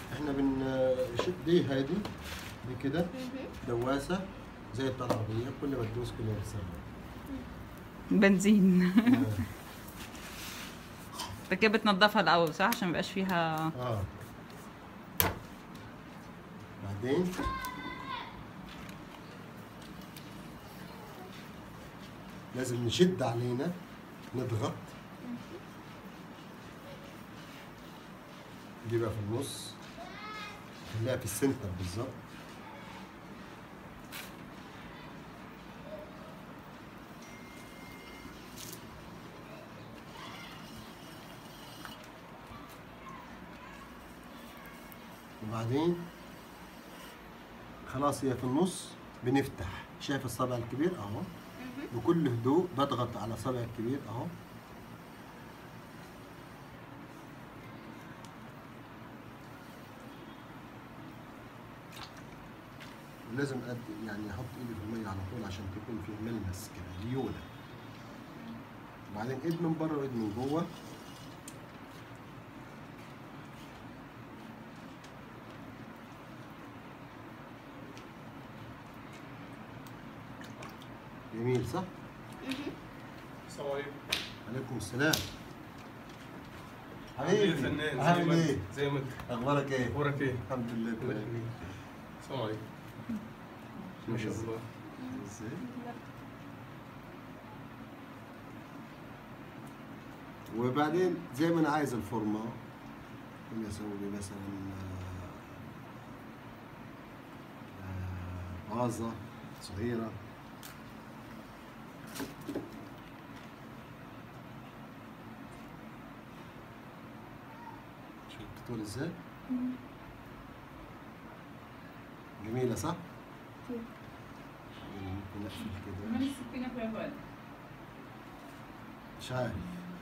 احنا بنشد دي هادي دي كده دواسه زي بتاع العربيه كل ما تدوس كل ما تسرع بنزين آه. انت كده بتنضفها الاول صح عشان ميبقاش فيها اه بعدين لازم نشد علينا نضغط نجيبها في النص نخليها في السنتر بالظبط وبعدين خلاص هي في النص بنفتح شايف الصبع الكبير اهو بكل هدوء بضغط على صبع الكبير اهو لازم أد يعني احط ايدي في الميه على طول عشان تكون فيه ملمس كده ليونه وبعدين ايد من بره وايد من جوه جميل صح؟ السلام عليكم عليكم السلام عامل ايه يا حبيبي فنان زي عامل ما ايه؟ انت زي ما انت اخبارك ايه؟ اخبارك ايه؟ الحمد لله الله تمام يخليك. السلام عليكم ما شاء الله ازاي؟ وبعدين زي ما انا عايز الفورمه ممكن اسوي لي مثلا آه، آه، فازه صغيره شوف بتطول ازاي؟ جميله صح؟ ممكن اقفل كده من السكينة فيها بقى مش عارف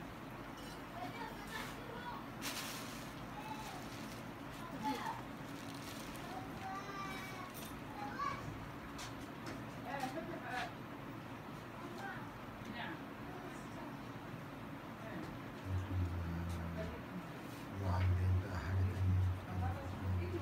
وعاملين بقى حاجة تانية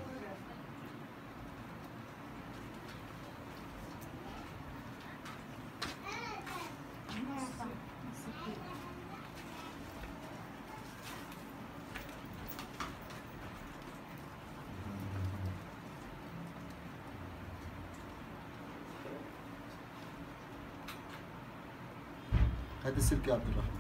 هات السلك يا عبد الرحمن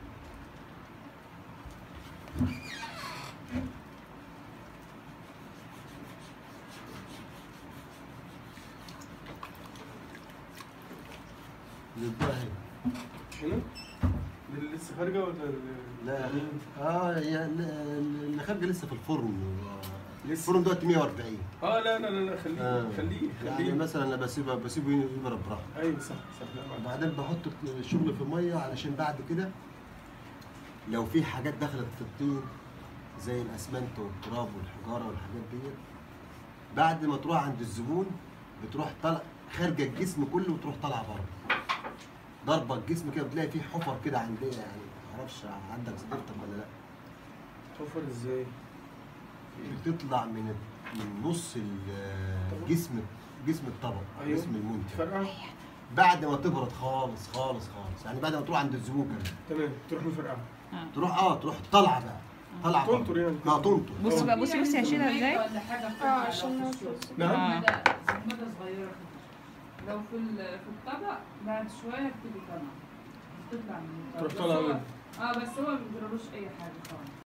يبقى هنا هنا؟ دي اللي لسه خارجه ولا ال- لا اه هي ال- ال- اللي خارجه لسه في الفرن لسه الفرن دلوقتي 140 اه لا لا لا لا خليه آه. خليه يعني خليه مثلا انا بسيبه بسيبه يضرب براحته ايوه صح صح لا معاك. وبعدين بحط الشغل في ميه علشان بعد كده لو في حاجات دخلت في الطين زي الاسمنت والتراب والحجاره والحاجات ديت بعد ما تروح عند الزبون بتروح طالع خارجه الجسم كله وتروح طالعه بره ضربه الجسم كده بتلاقي فيه حفر كده عندنا يعني معرفش عندك زفرتك ولا لا توفر ازاي؟ بتطلع من من نص الجسم جسم الطبق أيوه. جسم المنتج تفرقع بعد ما تبرد خالص خالص خالص يعني بعد ما تروح عند الزبون كمان تمام تروح مفرقعه تروح اه تروح طالعه بقى طالعه بره. تنطر يعني. اه تنطر بص بقى بصي بصي هشيلها ازاي ولا حاجة اه عشان نوصل نعم آه. مدى مدى صغيرة كده. لو في ال- في الطبق بعد شوية بتيجي طالعة بتطلع من الطبق. تروح بس طالعة هو- منه. اه بس هو ما بيجرالوش أي حاجة خالص